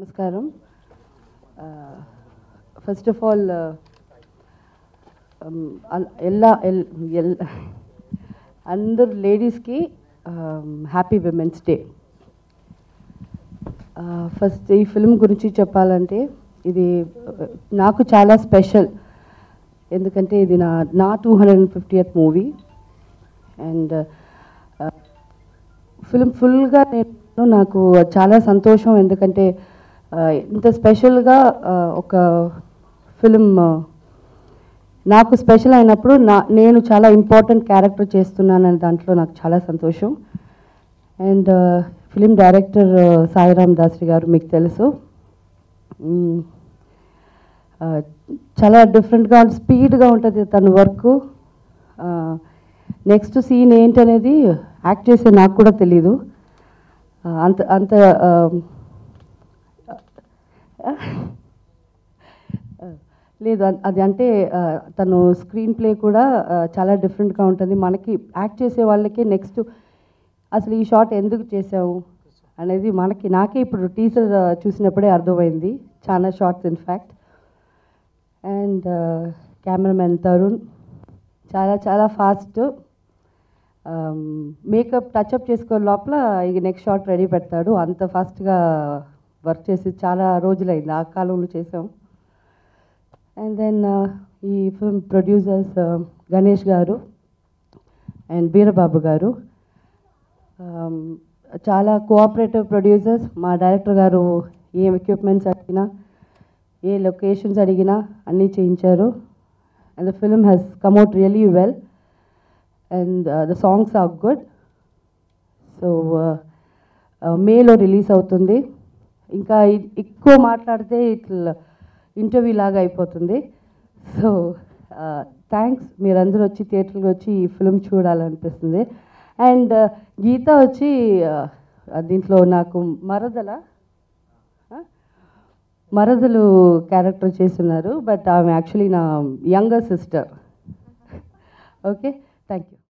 నమస్కారం first of all ಎಲ್ಲ ಎಲ್ ಎಲ್ అందరు లేడీస్కి హ్యాపీ విమెన్స్ డే ఫస్ట్ ఈ ఫిల్మ్ గురించి చెప్పాలంటే ఇది uh, నాకు చాలా స్పెషల్ ఎందుకంటే ఇది నా నా two hundred and fiftieth movie and film ఫుల్గా నేను నాకు చాలా సంతోషం ఎందుకంటే ఆ, ఇంత స్పెషల్గా ఆ, ఒక ఫిలిం నాకు స్పెషల్ అయినప్పుడు నా నేను చాలా ఇంపార్టెంట్ క్యారెక్టర్ చేస్తున్నానని దాంట్లో నాకు చాలా సంతోషం and film director Sairam Dasari గారు మీకు తెలుసు మ్మ్. ఆ, చాలా డిఫరెంట్గా స్పీడ్గా ఉంటుంది తన వర్క్ నెక్స్ట్ సీన్ ఏంటనేది యాక్ట్ చేసే నాకు కూడా తెలీదు ఆ, అంత అంత ఆ, లేదు అ- అది అంటే ఆ, తను స్క్రీన్ ప్లే కూడా ఆ, చాలా డిఫరెంట్గా ఉంటుంది మనకి యాక్ట్ చేసే వాళ్ళకి నెక్స్ట్ అసలు ఈ షాట్ ఎందుకు చేసావు అనేది మనకి నాకే ఇప్పుడు టీచర్ చూసినప్పుడే అర్థమైంది చాలా shorts in fact and cameraman Tarun చాలా చాలా ఫాస్ట్ మేకప్ టచ్అప్ చేసుకో లోపల ఇక నెక్స్ట్ షాట్ రెడీ పెడతాడు అంత ఫాస్ట్గా వర్క్ చేసి చాలా రోజులైంది ఆ కాలంలో చేసాం అండ్ దెన్ ఈ ఫిల్మ్ ప్రొడ్యూసర్స్ గణేష్ గారు అండ్ వీరబాబు గారు Um, చాలా కోఆపరేటివ్ ప్రొడ్యూసర్స్ మా డైరెక్టర్ గారు ఏ ఎక్విప్మెంట్స్ అడిగినా ఏ లొకేషన్స్ అడిగినా అన్నీ చేయించారు and the film has come out really well and the songs are good so మేలో రిలీజ్ అవుతుంది ఇంకా ఇ- ఎక్కువ మాట్లాడితే ఇట్లా ఇంటర్వ్యూ లాగా అయిపోతుంది సో థ్యాంక్స్ మీరందరూ వచ్చి థియేటర్కి వచ్చి ఈ ఫిల్మ్ చూడాలనిపిస్తుంది అండ్ గీత వచ్చి uh, దీంట్లో నాకు మరదల Huh? మరదలు క్యారెక్టర్ చేస్తున్నారు బట్ ఆమె యాక్చువల్లీ నా younger sister okay thank you